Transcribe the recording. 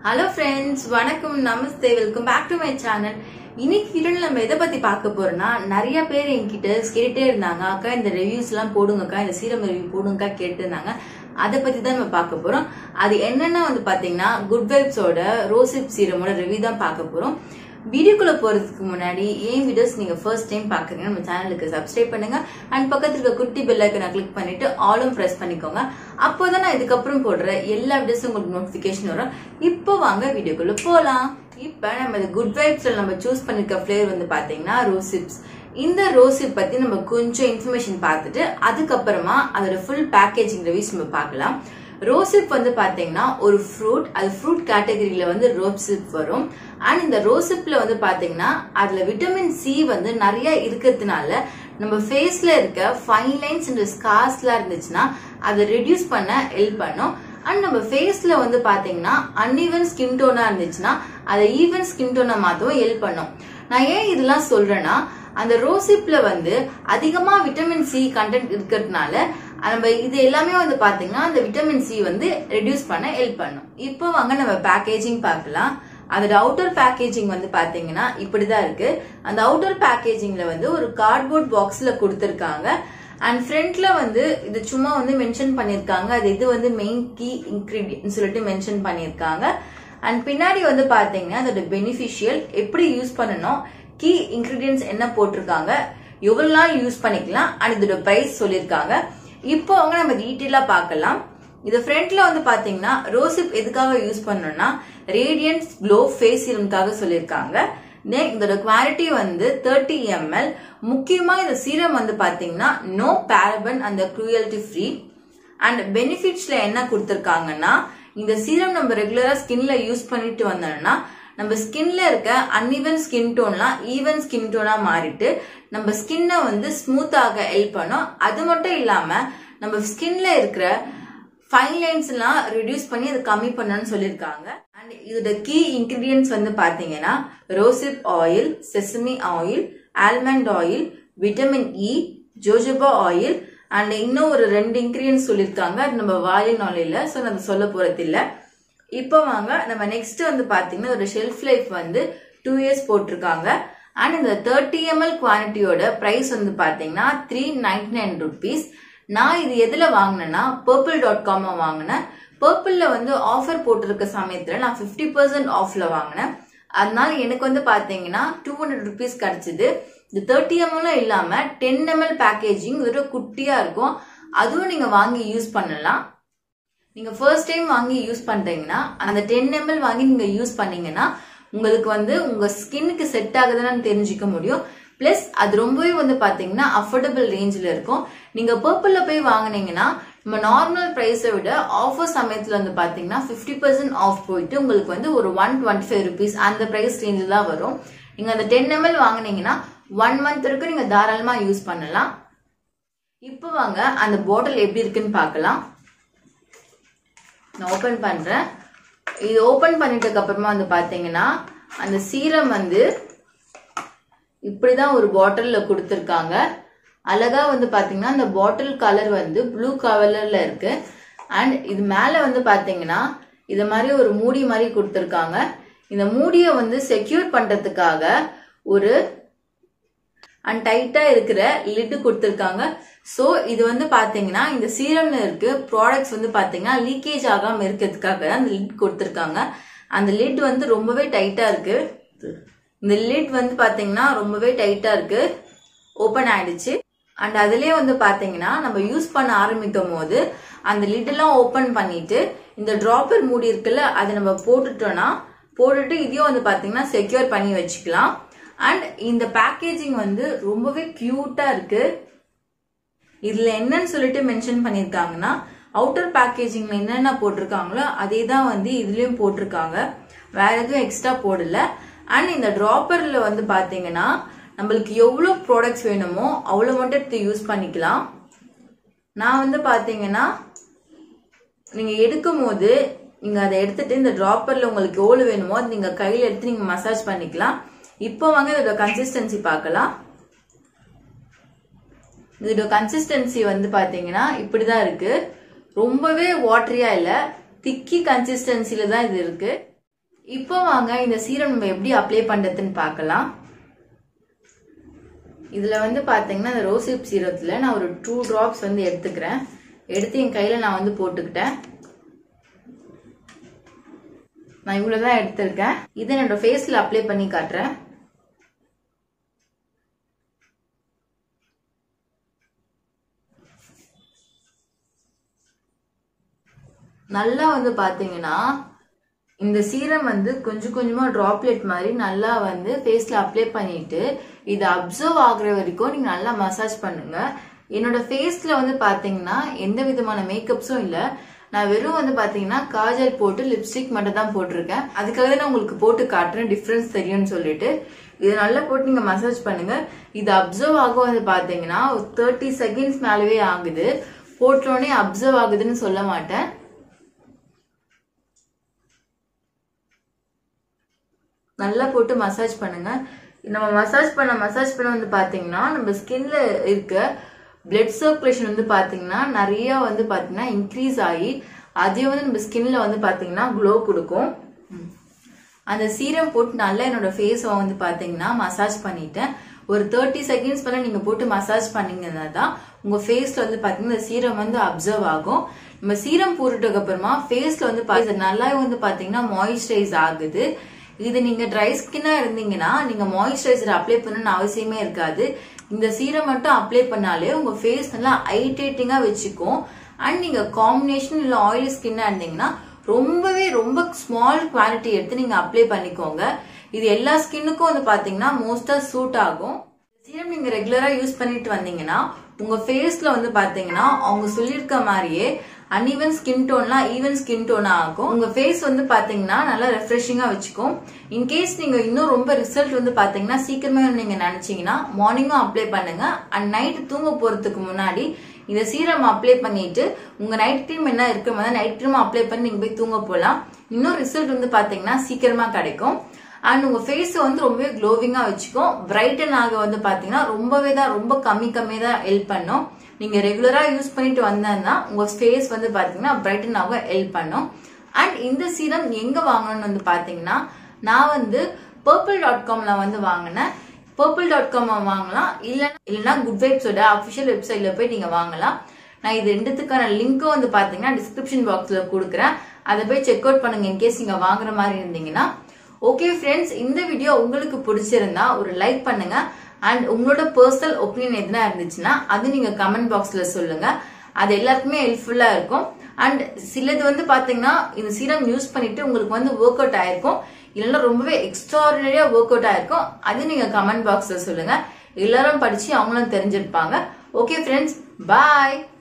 hello friends வணக்கம் நமஸ்தே welcome back to my channel இன்னைக்கு வீடியோல நம்ம எதை பத்தி பார்க்க போறோம்னா நிறைய பேர் என்கிட்ட கேட்டுட்டே இருந்தாங்க அக்கா இந்த ரிவ்யூஸ் எல்லாம் போடுங்கக்கா இந்த சீரம் ரிவ்யூ போடுங்கக்கா கேட்டு இருந்தாங்க அதை பத்தி தான் நம்ம பார்க்க போறோம் அது என்னன்னா வந்து பாத்தீங்கன்னா குட் வைப்ஸோட ரோசிப் சீரமோட ரிவ்யூ தான் பார்க்க போறோம் வீடியோக்குள்ள போறதுக்கு முன்னாடி ஏன் வீடியோஸ் நீங்க ஃபர்ஸ்ட் டைம் பாக்குறீங்க நம்ம சேனலுக்கு சப்ஸ்கிரைப் பண்ணுங்க அண்ட் பக்கத்துல இருக்க குட்டி பெல் ஐக்கனை கிளிக் பண்ணிட்டு ஆலும் பிரஸ் பண்ணிக்கோங்க அப்போதான் நான் இதுக்கப்புறம் போடுற எல்லா வீடியோஸும் உங்களுக்கு நோட்டிபிகேஷன் வரும் இப்போ வாங்க வீடியோக்குள்ள போலாம் இப்ப நம்ம இந்த குட் வைப்ஸ்ல நம்ம சூஸ் பண்ணிருக்க ஃபிளேவர் வந்து பாத்தீங்கன்னா ரோசிப்ஸ் இந்த ரோசிப் பத்தி நம்ம கொஞ்சம் இன்ஃபர்மேஷன் பார்த்துட்டு அதுக்கப்புறமா அதோட ஃபுல் பேக்கேஜிங் ரிவ்யூஸ் நம்ம பார்க்கலாம் ரோசிப் வந்து பாத்தீங்கன்னா ஒரு ஃப்ரூட் அது ஃப்ரூட் கேட்டகரியில வந்து ரோசிப் வரும் அண்ட் இந்த ரோசிப்ல வந்து பாத்தீங்கன்னா அதுல விட்டமின் சி வந்து நிறைய இருக்கிறதுனால நம்ம ஃபேஸ்ல இருக்க ஃபைன் லைன்ஸ் அண்ட் ஸ்கார்ஸ்லாம் இருந்துச்சுன்னா அதை ரெடியூஸ் பண்ண ஹெல்ப் பண்ணும் அண்ட் நம்ம ஃபேஸ்ல வந்து பாத்தீங்கன்னா அன்இவன் ஸ்கின் டோனா இருந்துச்சுன்னா அதை ஈவன் ஸ்கின் டோனா மாத்தவும் ஹெல்ப் பண்ணும் நான் ஏன் இதெல்லாம் சொல்றேன்னா அந்த ரோசிப்ல வந்து அதிகமா விட்டமின் சி கண்டென்ட் இருக்கிறதுனால நம்ம இது எல்லாமே வந்து பாத்தீங்கன்னா அந்த விட்டமின் சி வந்து ரெடியூஸ் பண்ண ஹெல்ப் பண்ணும் இப்போ வாங்க நம்ம பேக்கேஜிங் பார்க்கலாம் அதோட அவுட்டர் பேக்கேஜிங் வந்து பாத்தீங்கன்னா இப்படிதான் இருக்கு அந்த அவுட்டர் பேக்கேஜிங்ல வந்து ஒரு கார்ட்போர்ட் பாக்ஸ்ல கொடுத்திருக்காங்க அண்ட் ஃப்ரண்ட்ல வந்து இது சும்மா வந்து மென்ஷன் பண்ணிருக்காங்க அது இது வந்து மெயின் கீ இன்கிரீடியன்ட் சொல்லிட்டு மென்ஷன் பண்ணிருக்காங்க அண்ட் பின்னாடி வந்து பாத்தீங்கன்னா அதோட பெனிஃபிஷியல் எப்படி யூஸ் பண்ணணும் கீ இன்கிரீடியன்ஸ் என்ன போட்டிருக்காங்க எவ்வளவு நாள் யூஸ் பண்ணிக்கலாம் அண்ட் இதோட பிரைஸ் சொல்லியிருக்காங்க இப்போ அவங்க நம்ம டீட்டெயிலா பார்க்கலாம் இது ஃப்ரண்ட்ல வந்து பாத்தீங்கன்னா ரோசிப் எதுக்காக யூஸ் பண்ணணும்னா ரேடியன்ஸ் க்ளோ ஃபேஸ் சீரம்காக சொல்லியிருக்காங்க தென் இதோட குவாலிட்டி வந்து தேர்ட்டி எம்எல் முக்கியமா இந்த சீரம் வந்து பாத்தீங்கன்னா நோ பேரபன் அந்த குரூயல்டி ஃப்ரீ அண்ட் பெனிஃபிட்ஸ்ல என்ன கொடுத்திருக்காங்கன்னா இந்த சீரம் நம்ம ரெகுலரா ஸ்கின்ல யூஸ் பண்ணிட்டு வந்தோம்னா நம்ம ஸ்கின்ல இருக்க அன்இவன் ஸ்கின் டோன்லாம் ஈவன் ஸ்கின் டோனா மாறிட்டு நம்ம ஸ்கின்னை வந்து ஸ்மூத் ஆக ஹெல்ப் பண்ணும் அது மட்டும் இல்லாம நம்ம ஸ்கின்ல இருக்கிற ஃபைன் லைன்ஸ் எல்லாம் ரிடியூஸ் பண்ணி அதை கம்மி பண்ணணும்னு சொல்லியிருக்காங்க அண்ட் இதோட கீ இன்கிரீடியன்ஸ் வந்து பாத்தீங்கன்னா rosehip oil sesame oil almond oil vitamin E jojoba oil and இன்னும் ஒரு ரெண்டு இன்கிரீடியன்ஸ் சொல்லியிருக்காங்க அது நம்ம வாலின் ஆயில ஸோ நம்ம சொல்ல போறது இல்லை இப்போ வாங்க நம்ம நெக்ஸ்ட் வந்து பாத்தீங்கன்னா ஒரு ஷெல்ஃப் லைஃப் வந்து டூ இயர்ஸ் போட்டிருக்காங்க அண்ட் இந்த தேர்ட்டி எம்எல் குவான்டிட்டியோட பிரைஸ் வந்து பாத்தீங்கன்னா த்ரீ நைன்டி நைன் ருபீஸ் நான் இது எதுல வாங்கினேன்னா பர்பிள் டாட் காம் வாங்கினேன் பர்பிள்ல வந்து ஆஃபர் போட்டிருக்க சமயத்துல நான் ஃபிஃப்டி பர்சன்ட் ஆஃப்ல வாங்கினேன் அதனால எனக்கு வந்து பாத்தீங்கன்னா டூ ஹண்ட்ரட் ருபீஸ் கிடைச்சது இந்த தேர்ட்டி எம்எல்லும் இல்லாம டென் எம்எல் பேக்கேஜிங் ஒரு குட்டியா இருக்கும் அதுவும் நீங்க வாங்கி யூஸ் பண்ணலாம் நீங்க ஃபர்ஸ்ட் டைம் வாங்கி யூஸ் பண்றீங்கன்னா அந்த டென் எம்எல் வாங்கி நீங்க யூஸ் பண்ணீங்கன்னா உங்களுக்கு வந்து உங்க ஸ்கின்னுக்கு செட் ஆகுதுன்னு தெரிஞ்சுக்க முடியும் பிளஸ் அது ரொம்பவே வந்து பாத்தீங்கன்னா அஃபோர்டபுள் ரேஞ்சில் இருக்கும் நீங்க பர்பிள்ல போய் வாங்கினீங்கன்னா நம்ம நார்மல் பிரைஸை விட ஆஃபர் சமயத்துல வந்து பாத்தீங்கன்னா ஃபிஃப்டி பர்சன்ட் ஆஃப் போயிட்டு உங்களுக்கு வந்து ஒரு ஒன் டுவெண்ட்டி ஃபைவ் ருபீஸ் அந்த பிரைஸ் ரேஞ்சில் தான் வரும் நீங்க அந்த டென் எம்எல் வாங்கினீங்கன்னா ஒன் மந்த் வரைக்கும் நீங்க தாராளமா யூஸ் பண்ணலாம் இப்போ வாங்க அந்த பாட்டில் எப்படி இருக்குன்னு பார்க்கலாம் நான் ஓப்பன் பண்றேன் இது ஓப்பன் பண்ணிட்டதுக்கு அப்புறமா வந்து பாத்தீங்கன்னா அந்த சீரம் வந்து இப்படிதான் ஒரு பாட்டில்ல கொடுத்துருக்காங்க அழகா வந்து பாத்தீங்கன்னா அந்த பாட்டில் கலர் வந்து ப்ளூ கலர்ல இருக்கு அண்ட் இது மேல வந்து பாத்தீங்கன்னா இது மாதிரி ஒரு மூடி மாதிரி கொடுத்துருக்காங்க இந்த மூடியை வந்து செக்யூர் பண்றதுக்காக ஒரு அண்ட் டைட்டா இருக்கிற லிட்டு கொடுத்துருக்காங்க ஸோ இது வந்து பாத்தீங்கன்னா இந்த சீரம்ல இருக்கு ப்ராடக்ட்ஸ் வந்து பாத்தீங்கன்னா லீக்கேஜ் ஆகாம இருக்கிறதுக்காக தான் அந்த லிட் கொடுத்துருக்காங்க அந்த லிட் வந்து ரொம்பவே டைட்டா இருக்கு இந்த லிட் வந்து பாத்தீங்கன்னா ரொம்பவே டைட்டா இருக்கு ஓப்பன் ஆயிடுச்சு அண்ட் அதுலயே வந்து பாத்தீங்கன்னா நம்ம யூஸ் பண்ண ஆரம்பிக்கும் போது அந்த லிட் எல்லாம் ஓப்பன் பண்ணிட்டு இந்த டிராப்பர் மூடி இருக்குல்ல அதை நம்ம போட்டுட்டோம்னா போட்டுட்டு இதையும் வந்து பாத்தீங்கன்னா செக்யூர் பண்ணி வச்சுக்கலாம் அண்ட் இந்த பேக்கேஜிங் வந்து ரொம்பவே கியூட்டா இருக்கு இதுல என்னன்னு சொல்லிட்டு மென்ஷன் பண்ணிருக்காங்கன்னா அவுட்டர் பேக்கேஜிங்ல என்னென்ன போட்டிருக்காங்களோ அதே தான் வந்து இதுலயும் போட்டிருக்காங்க வேற எதுவும் எக்ஸ்ட்ரா போடல அண்ட் இந்த டிராப்பர்ல வந்து பாத்தீங்கன்னா நம்மளுக்கு எவ்வளோ ப்ராடக்ட்ஸ் வேணுமோ அவ்வளோ மட்டும் எடுத்து யூஸ் பண்ணிக்கலாம் நான் வந்து பாத்தீங்கன்னா நீங்க எடுக்கும் போது நீங்க அதை எடுத்துட்டு இந்த டிராப்பர்ல உங்களுக்கு எவ்வளவு வேணுமோ அது நீங்க கையில எடுத்து நீங்க மசாஜ் பண்ணிக்கலாம் இப்போ வாங்க இதோட கன்சிஸ்டன்சி பார்க்கலாம் இதோட கன்சிஸ்டன்சி வந்து பாத்தீங்கன்னா இப்படிதான் இருக்கு ரொம்பவே வாட்டரியா இல்ல திக்கி கன்சிஸ்டன்சில தான் இது இருக்கு இப்போ வாங்க இந்த சீரம் நம்ம எப்படி அப்ளை பண்றதுன்னு பார்க்கலாம் இதுல வந்து பாத்தீங்கன்னா இந்த ரோசிப் சீரத்துல நான் ஒரு டூ டிராப்ஸ் வந்து எடுத்துக்கிறேன் எடுத்து என் கையில நான் வந்து போட்டுக்கிட்டேன் நான் இவ்வளவுதான் எடுத்திருக்கேன் இதை என்னோட ஃபேஸ்ல அப்ளை பண்ணி காட்டுறேன் நல்லா வந்து பாத்தீங்கன்னா இந்த சீரம் வந்து கொஞ்சம் கொஞ்சமா டிராப்லெட் மாதிரி நல்லா வந்து ஃபேஸ்ல அப்ளை பண்ணிட்டு இது அப்சர்வ் ஆகுற வரைக்கும் நீங்க நல்லா மசாஜ் பண்ணுங்க என்னோட ஃபேஸ்ல வந்து பாத்தீங்கன்னா எந்த விதமான மேக்கப்ஸும் இல்ல நான் வெறும் வந்து பாத்தீங்கன்னா காஜல் போட்டு லிப்ஸ்டிக் மட்டும் தான் போட்டிருக்கேன் அதுக்காக தான் நான் உங்களுக்கு போட்டு காட்டுறேன் டிஃப்ரென்ஸ் தெரியும்னு சொல்லிட்டு இது நல்லா போட்டு நீங்க மசாஜ் பண்ணுங்க இது அப்சர்வ் ஆகும் வந்து பாத்தீங்கன்னா தேர்ட்டி செகண்ட்ஸ் மேலவே ஆகுது போட்டோடனே அப்சர்வ் ஆகுதுன்னு சொல்ல மாட்டேன் நல்லா போட்டு மசாஜ் பண்ணுங்க நம்ம மசாஜ் பண்ண மசாஜ் பண்ண வந்து பாத்தீங்கன்னா நம்ம ஸ்கின்ல இருக்க பிளட் சர்க்குலேஷன் வந்து பாத்தீங்கன்னா நிறைய வந்து பாத்தீங்கன்னா இன்க்ரீஸ் ஆகி அதே வந்து நம்ம ஸ்கின்ல வந்து பாத்தீங்கன்னா க்ளோ கொடுக்கும் அந்த சீரம் போட்டு நல்லா என்னோட ஃபேஸை வந்து பாத்தீங்கன்னா மசாஜ் பண்ணிட்டேன் ஒரு தேர்ட்டி செகண்ட்ஸ் மேல நீங்க போட்டு மசாஜ் பண்ணீங்கன்னா தான் உங்க ஃபேஸ்ல வந்து பாத்தீங்கன்னா இந்த சீரம் வந்து அப்சர்வ் ஆகும் நம்ம சீரம் போட்டுட்டதுக்கு அப்புறமா ஃபேஸ்ல வந்து பாத்தீங்கன்னா நல்லா வந்து பாத்தீங்கன்னா மாய்ஸ்சரைஸ் ஆகுது இது நீங்க ட்ரை ஸ்கின்னா இருந்தீங்கன்னா நீங்க மாய்ஸ்சரைசர் அப்ளை பண்ணணும்னு அவசியமே இருக்காது இந்த சீரம் மட்டும் அப்ளை பண்ணாலே உங்க ஃபேஸ் நல்லா ஹைட்ரேட்டிங்கா வச்சுக்கும் அண்ட் நீங்க காம்பினேஷன் இல்ல ஆயிலி ஸ்கின்னா இருந்தீங்கன்னா ரொம்பவே ரொம்ப ஸ்மால் குவாலிட்டி எடுத்து நீங்க அப்ளை பண்ணிக்கோங்க இது எல்லா ஸ்கின்னுக்கும் வந்து பாத்தீங்கன்னா மோஸ்டா சூட் ஆகும் சீரம் நீங்க ரெகுலரா யூஸ் பண்ணிட்டு வந்தீங்கன்னா உங்க ஃபேஸ்ல வந்து பாத்தீங்கன்னா அவங்க சொல்லியிருக்க மாதிரியே அன்இவன் ஸ்கின் டோன்லாம் ஈவன் ஸ்கின் டோன் ஆகும் உங்க ஃபேஸ் வந்து பாத்தீங்கன்னா நல்லா ரெஃப்ரெஷிங்கா வச்சுக்கும் இன்கேஸ் நீங்க இன்னும் ரொம்ப ரிசல்ட் வந்து பாத்தீங்கன்னா சீக்கிரமே நீங்க நினைச்சீங்கன்னா மார்னிங்கும் அப்ளை பண்ணுங்க அண்ட் நைட் தூங்க போறதுக்கு முன்னாடி இந்த சீரம் அப்ளை பண்ணிட்டு உங்க நைட் க்ரீம் என்ன இருக்கிற மாதிரி நைட் க்ரீம் அப்ளை பண்ணி நீங்க போய் தூங்க போலாம் இன்னும் ரிசல்ட் வந்து பாத்தீங்கன்னா சீக்கிரமா கிடைக்கும் அண்ட் உங்க ஃபேஸ் வந்து ரொம்பவே க்ளோவிங்கா வச்சுக்கும் பிரைட்டன் ஆக வந்து பாத்தீங்கன்னா ரொம்பவே தான் ரொம்ப கம்மி கம்மி தான் ஹெல்ப் பண்ணும் நீங்க ரெகுலரா யூஸ் பண்ணிட்டு வந்தா உங்க ஃபேஸ் வந்து பாத்தீங்கன்னா பிரைட்டன் ஆக ஹெல்ப் பண்ணும் அண்ட் இந்த சீரம் எங்க வாங்கணும்னு வந்து பாத்தீங்கன்னா நான் வந்து பர்பிள் டாட் காம்ல வந்து வாங்கினேன் பர்பிள் டாட் காம் வாங்கலாம் இல்லைன்னா இல்லைன்னா குட் வைப்ஸோட அஃபிஷியல் வெப்சைட்ல போய் நீங்க வாங்கலாம் நான் இது ரெண்டுத்துக்கான லிங்க்கும் வந்து பாத்தீங்கன்னா டிஸ்கிரிப்ஷன் பாக்ஸ்ல கொடுக்குறேன் அதை போய் செக் அவுட் பண்ணுங்க இன்கேஸ் நீங்க வாங்குற மாதிரி இருந்தீங்கன்னா ஓகே ஃப்ரெண்ட்ஸ் இந்த வீடியோ உங்களுக்கு பிடிச்சிருந்தா ஒரு லைக் பண்ணுங்க அண்ட் உங்களோட பர்சனல் ஒப்பீனியன் எதுனா இருந்துச்சுன்னா அது நீங்க கமெண்ட் பாக்ஸ்ல சொல்லுங்க அது எல்லாருக்குமே ஹெல்ப்ஃபுல்லா இருக்கும் அண்ட் சிலது வந்து பாத்தீங்கன்னா இந்த சீரம் யூஸ் பண்ணிட்டு உங்களுக்கு வந்து ஒர்க் அவுட் ஆயிருக்கும் இல்லைன்னா ரொம்பவே எக்ஸ்ட்ராடினரியா ஒர்க் அவுட் ஆயிருக்கும் அது நீங்க கமெண்ட் பாக்ஸ்ல சொல்லுங்க எல்லாரும் படிச்சு அவங்களும் தெரிஞ்சிருப்பாங்க ஓகே ஃப்ரெண்ட்ஸ் பாய்